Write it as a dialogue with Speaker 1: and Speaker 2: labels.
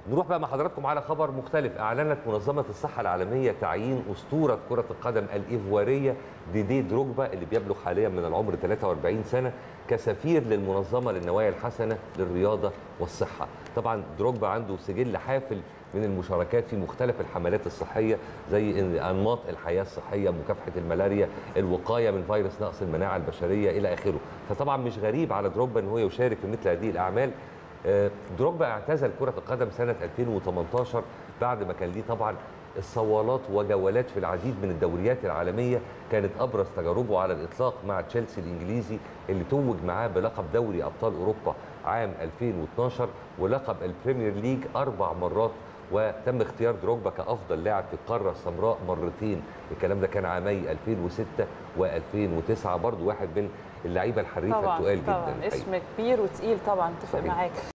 Speaker 1: نروح بقى مع حضراتكم على خبر مختلف اعلنت منظمه الصحه العالميه تعيين اسطوره كره القدم الايفواريه ديدي دروجبا اللي بيبلغ حاليا من العمر 43 سنه كسفير للمنظمه للنوايا الحسنه للرياضه والصحه طبعا دروجبا عنده سجل حافل من المشاركات في مختلف الحملات الصحيه زي انماط الحياه الصحيه مكافحه الملاريا الوقايه من فيروس نقص المناعه البشريه الى اخره فطبعا مش غريب على دروجبا ان هو يشارك في مثل هذه الاعمال دروجبا اعتزل كرة القدم سنة 2018 بعد ما كان ليه طبعا الصوالات وجولات في العديد من الدوريات العالمية كانت أبرز تجاربه على الإطلاق مع تشيلسي الإنجليزي اللي توج معاه بلقب دوري أبطال أوروبا عام 2012 ولقب البريمير ليج أربع مرات وتم اختيار دروجبا كافضل لاعب في القاره السمراء مرتين الكلام ده كان عامي 2006 و2009 برضه واحد من اللعيبه الحريفه
Speaker 2: طبعا
Speaker 1: التقال
Speaker 2: طبعا
Speaker 1: جدا
Speaker 2: اسم كبير وتقيل طبعا اتفق معاك